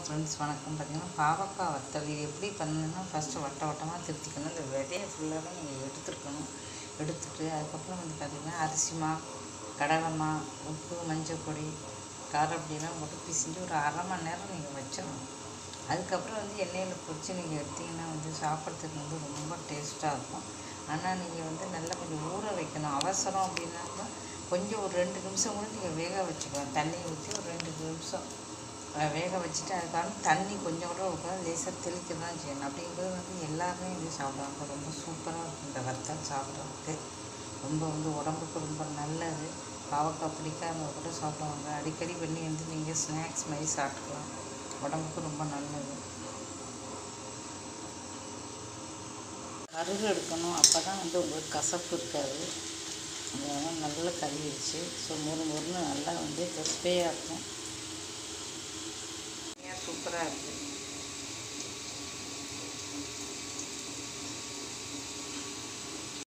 friends வணக்கம் பார்த்தீங்கன்னா பாவக்காய் வத்தல் இது எப்படி பண்ணணும்னா ஃபஸ்ட்டு வட்ட வட்டமாக திருத்திக்கணும் இந்த விதையை ஃபுல்லாகவே நீங்கள் எடுத்துருக்கணும் எடுத்துட்டு அதுக்கப்புறம் வந்து பார்த்திங்கன்னா அரிசி மா கடலை மா உப்பு மஞ்சள் பொடி காரப்பொடியெல்லாம் போட்டு பிசிஞ்சு ஒரு அரை மணி நேரம் நீங்கள் வச்சிடணும் அதுக்கப்புறம் வந்து எண்ணெயில் பொரித்து நீங்கள் எடுத்தீங்கன்னா வந்து சாப்பிட்றதுக்கு வந்து ரொம்ப டேஸ்ட்டாக இருக்கும் ஆனால் நீங்கள் வந்து நல்லா கொஞ்சம் ஊற வைக்கணும் அவசரம் அப்படின்னாக்கா கொஞ்சம் ஒரு ரெண்டு நிமிஷம் கூட நீங்கள் வேக வச்சுக்கலாம் தண்ணி ஊற்றி ஒரு ரெண்டு நிமிஷம் அஹ் வேக வச்சுட்டு அதுக்கான தண்ணி கொஞ்சம் கூட உட்காந்து லேசாக தெளிக்க தான் செய்யணும் அப்படிங்கிறது வந்து எல்லாருமே இது சாப்பிடுவாங்க ரொம்ப சூப்பராக இருக்கும் இந்த வறுத்தல் சாப்பிட்றதுக்கு ரொம்ப வந்து உடம்புக்கு ரொம்ப நல்லது பாவக்காய் பிடிக்காதவங்க கூட சாப்பிடுவாங்க அடிக்கடி பண்ணி வந்து நீங்கள் ஸ்நாக்ஸ் மாதிரி சாப்பிட்டுக்கலாம் உடம்புக்கு ரொம்ப நல்லது கருகு எடுக்கணும் அப்போ தான் வந்து உங்களுக்கு கசப்பு இருக்காது அதெல்லாம் நல்லா கழுவிடுச்சு ஸோ மொறு மொறுன்னு நல்லா வந்து கிறிஸ்பியாக இருக்கும் சூப்பராக இருக்குது